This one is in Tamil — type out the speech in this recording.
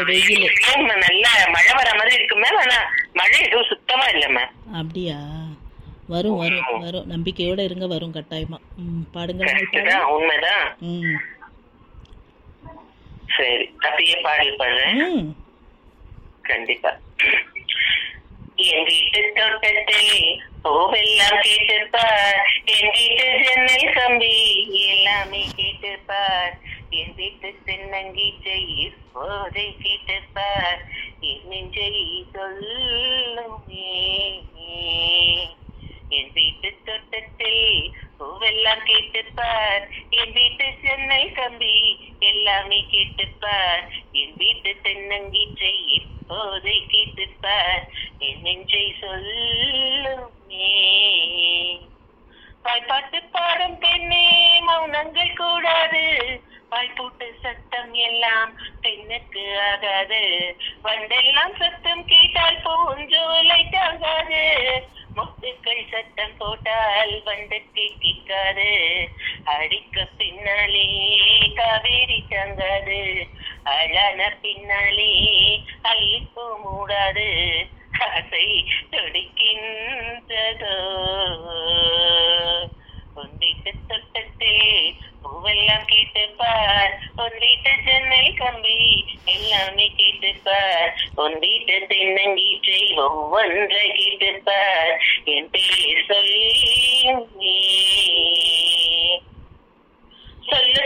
வெயில் வெயிலும் நல்ல மழை வர மாதிரி இருக்கு மேம் ஆனா மழை எதுவும் சுத்தமா இல்ல மேம் அப்படியா வரும் வரும் வரும் நம்பிக்கையோட இருங்க வரும் கட்டாயமா ம் பாடுங்கள் உங்கள் பாடல் கரெக்ட் உண்மைதான் ம் சரி அப்படியே பாடல் பாடுறேன் ம் கண்டிப்பா என் வீட்டு தோட்டத்தில் பூவெல்லாம் கேட்டிருப்பார் என் வீட்டு ஜன்னல் கம்பி எல்லாமே கேட்டிருப்பார் என் வீட்டு தென்னங்கீச்சை இப்போதை கேட்டிருப்பார் என் நெஞ்சை சொல்லுமே என் வீட்டு தோட்டத்தில் பூவெல்லாம் கேட்டிருப்பார் என் வீட்டு ஜன்னல் கம்பி எல்லாமே கேட்டிருப்பார் என் வீட்டு தென்னங்கீற்றை இப்போதை கேட்டிருப்பார் என் நெஞ்சை சொல்லுமே வாய்ப்பாட்டு பாடும் பெண்ணே மௌனங்கள் கூடாது வாய்ப்பூட்டு சத்தம் எல்லாம் பெண்ணுக்கு ஆகாது வண்டெல்லாம் சத்தம் கேட்டால் பூஞ்சோலை தாங்காது முத்துக்கள் சத்தம் போட்டால் வண்டுக்கு கிக்காது அடிக்க பின்னாலே காவேரி தாங்காது அழான பின்னாலே அள்ளிப்பூ மூடாது ஆசை துடிக்கின்றதோ உன் வீட்டு தொட்டத்தில் பூவெல்லாம் கேட்டுப்பார் உன் வீட்டு ஜன்னல் கம்பி எல்லாமே கேட்டுப்பார் உன் வீட்டு தென்னங்கீற்றை ஒவ்வொன்றை கேட்டுப்பார் என் பேர் சொல்லி சொல்லு